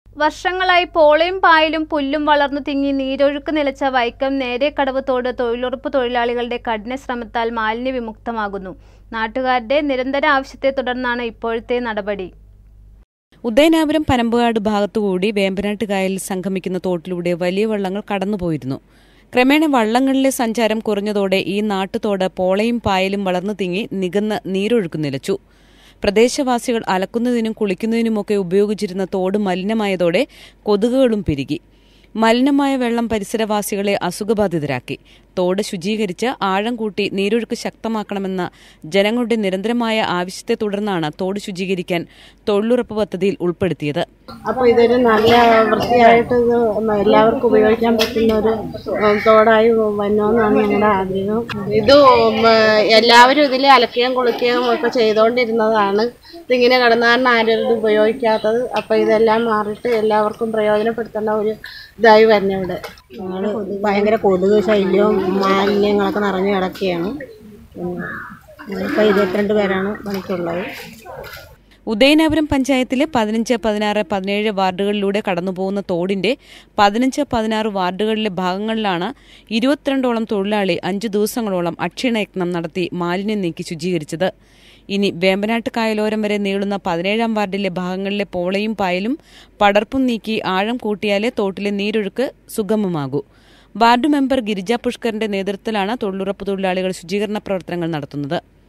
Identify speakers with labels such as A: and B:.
A: വർഷങ്ങളായി പോളയും പായലും പുല്ലും വളർന്നു തിങ്ങി നീരൊഴുക്ക് നിലച്ച വൈക്കം നേരേക്കടവ് തോട് തൊഴിലുറപ്പ് തൊഴിലാളികളുടെ കഠിന ശ്രമത്താൽ മാലിന്യ വിമുക്തമാകുന്നു നാട്ടുകാരുടെ നിരന്തര ആവശ്യത്തെ തുടർന്നാണ് ഇപ്പോഴത്തെ നടപടി
B: ഉദയനാപുരം പനമ്പുകാട് ഭാഗത്തുകൂടി വേമ്പനാട്ട് കായലിൽ സംഗമിക്കുന്ന തോട്ടിലൂടെ വലിയ വള്ളങ്ങൾ കടന്നുപോയിരുന്നു ക്രമേണ വള്ളങ്ങളിലെ സഞ്ചാരം കുറഞ്ഞതോടെ ഈ നാട്ടുതോട് പോളയും പായലും വളർന്നു തിങ്ങി നികന്ന് നീരൊഴുക്ക് നിലച്ചു പ്രദേശവാസികൾ അലക്കുന്നതിനും കുളിക്കുന്നതിനുമൊക്കെ ഉപയോഗിച്ചിരുന്ന തോട് മലിനമായതോടെ കൊതുകുകളും പെരുകി മലിനമായ വെള്ളം പരിസരവാസികളെ അസുഖബാധിതരാക്കി തോട് ശുചീകരിച്ച് ആഴം കൂട്ടി നീരൊഴുക്ക് ശക്തമാക്കണമെന്ന ജനങ്ങളുടെ നിരന്തരമായ ആവശ്യത്തെ തുടർന്നാണ് തോട് ശുചീകരിക്കാൻ തൊഴിലുറപ്പ് പദ്ധതിയിൽ ഉൾപ്പെടുത്തിയത്
C: അപ്പോൾ ഇതൊരു നല്ല വൃത്തിയായിട്ട് ഇത് എല്ലാവർക്കും ഉപയോഗിക്കാൻ പറ്റുന്ന ഒരു ഉം, തോടായി വരണമെന്നാണ് ഞങ്ങളുടെ ആഗ്രഹം ഇത് ഉം, എല്ലാവരും ഇതിൽ അലക്കുകയും കുളിക്കുകയും ഒക്കെ ചെയ്തുകൊണ്ടിരുന്നതാണ് ഇതിങ്ങനെ കിടന്നാണ് ആരും ഇത് ഉപയോഗിക്കാത്തത് അപ്പോൾ ഇതെല്ലാം മാറിയിട്ട് എല്ലാവർക്കും പ്രയോജനപ്പെടുത്തേണ്ട ഒരു ഇതായി വരുന്നത് ഇവിടെ ഞങ്ങൾ ഭയങ്കര കൊതുക് ശല്യവും മാലിന്യങ്ങളൊക്കെ നിറഞ്ഞു കിടക്കുകയാണ് ഇപ്പോൾ ഇരുപത്തിരണ്ട് പേരാണ് പണിക്കുള്ളത്
B: ഉദയനാപുരം പഞ്ചായത്തിലെ പതിനഞ്ച് പതിനാറ് പതിനേഴ് വാർഡുകളിലൂടെ കടന്നുപോകുന്ന തോടിന്റെ പതിനഞ്ച് പതിനാറ് വാർഡുകളിലെ ഭാഗങ്ങളിലാണ് ഇരുപത്തിരണ്ടോളം തൊഴിലാളി അഞ്ചു ദിവസങ്ങളോളം അക്ഷീണയത്നം നടത്തി മാലിന്യം നീക്കി ശുചീകരിച്ചത് ഇനി വേമ്പനാട്ട് കായലോരം വരെ നീളുന്ന പതിനേഴാം വാർഡിലെ ഭാഗങ്ങളിലെ പോളയും പായലും പടർപ്പും നീക്കി ആഴം കൂട്ടിയാലേ തോട്ടിലെ നീരൊഴുക്ക് സുഗമമാകൂ വാർഡ് മെമ്പർ ഗിരിജ പുഷ്കറിന്റെ നേതൃത്വത്തിലാണ് തൊഴിലുറപ്പ് തൊഴിലാളികൾ ശുചീകരണ പ്രവർത്തനങ്ങൾ നടത്തുന്നത്